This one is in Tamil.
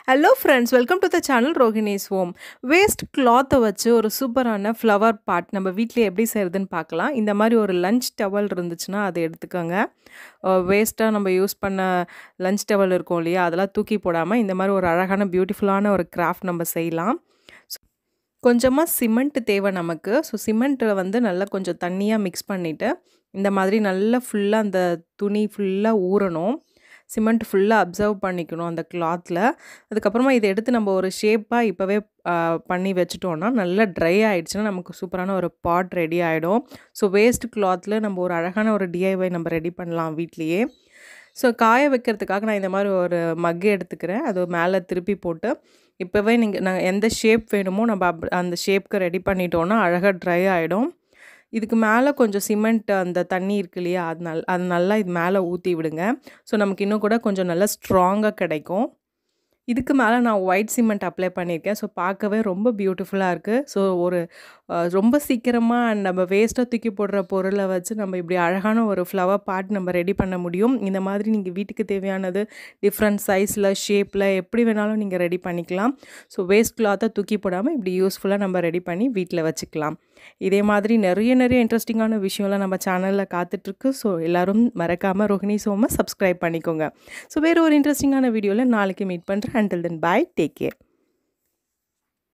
hello friends welcome to the channel Rohini's home waste கிளாத்தை வச்சு ஒரு சூப்பரான ஃப்ளவர் பாட் நம்ம வீட்டில் எப்படி செய்கிறதுன்னு பார்க்கலாம் இந்த மாதிரி ஒரு லஞ்ச் டவல் இருந்துச்சுன்னா அதை எடுத்துக்கோங்க வேஸ்ட்டாக நம்ம யூஸ் பண்ண லஞ்ச் டவல் இருக்கும் இல்லையா அதெல்லாம் தூக்கி போடாமல் இந்த மாதிரி ஒரு அழகான பியூட்டிஃபுல்லான ஒரு கிராஃப்ட் நம்ம செய்யலாம் கொஞ்சமாக சிமெண்ட் தேவை நமக்கு ஸோ சிமெண்ட்டில் வந்து நல்லா கொஞ்சம் தண்ணியாக மிக்ஸ் பண்ணிவிட்டு இந்த மாதிரி நல்லா ஃபுல்லாக அந்த துணி ஃபுல்லாக ஊறணும் சிமெண்ட் ஃபுல்லாக அப்சர்வ் பண்ணிக்கணும் அந்த கிளாத்தில் அதுக்கப்புறமா இதை எடுத்து நம்ம ஒரு ஷேப்பாக இப்போவே பண்ணி வச்சுட்டோன்னா நல்லா ட்ரை ஆகிடுச்சுன்னா நமக்கு சூப்பரான ஒரு பாட் ரெடி ஆகிடும் ஸோ வேஸ்ட் கிளாத்தில் நம்ம ஒரு அழகான ஒரு டிஐஒய் நம்ம ரெடி பண்ணலாம் வீட்லேயே ஸோ காய வைக்கிறதுக்காக நான் இந்த மாதிரி ஒரு மக்கு எடுத்துக்கிறேன் அது மேலே திருப்பி போட்டு இப்போவே நீங்கள் நாங்கள் எந்த ஷேப் வேணுமோ நம்ம அப் அந்த ஷேப்க்கு ரெடி பண்ணிட்டோன்னா அழகாக ட்ரை ஆகிடும் இதுக்கு மேலே கொஞ்சம் சிமெண்ட் அந்த தண்ணி இருக்கு இல்லையா அது நல் அது நல்லா இது மேலே ஊற்றி விடுங்க ஸோ நமக்கு இன்னும் கூட கொஞ்சம் நல்லா ஸ்ட்ராங்காக கிடைக்கும் இதுக்கு மேலே நான் ஒயிட் சிமெண்ட் அப்ளை பண்ணியிருக்கேன் ஸோ பார்க்கவே ரொம்ப பியூட்டிஃபுல்லாக இருக்குது ஸோ ஒரு ரொம்ப சீக்கிரமாக நம்ம வேஸ்ட்டாக தூக்கி போடுற பொருளை வச்சு நம்ம இப்படி அழகான ஒரு ஃப்ளவர் பாட் நம்ம ரெடி பண்ண முடியும் இந்த மாதிரி நீங்கள் வீட்டுக்கு தேவையானது டிஃப்ரெண்ட் சைஸில் ஷேப்பில் எப்படி வேணாலும் நீங்கள் ரெடி பண்ணிக்கலாம் ஸோ வேஸ்ட் கிளாத்தை தூக்கி போடாமல் இப்படி யூஸ்ஃபுல்லாக நம்ம ரெடி பண்ணி வீட்டில் வச்சுக்கலாம் இதே மாதிரி நிறைய நிறைய இன்ட்ரெஸ்டிங்கான விஷயம்லாம் நம்ம சேனலில் காத்துட்ருக்கு ஸோ எல்லோரும் மறக்காமல் ரோஹிணி சோமை சப்ஸ்கிரைப் பண்ணிக்கோங்க ஸோ வேறு ஒரு இன்ட்ரெஸ்டிங்கான வீடியோவில் நாளைக்கு மீட் பண்ணுறேன் until then bye take care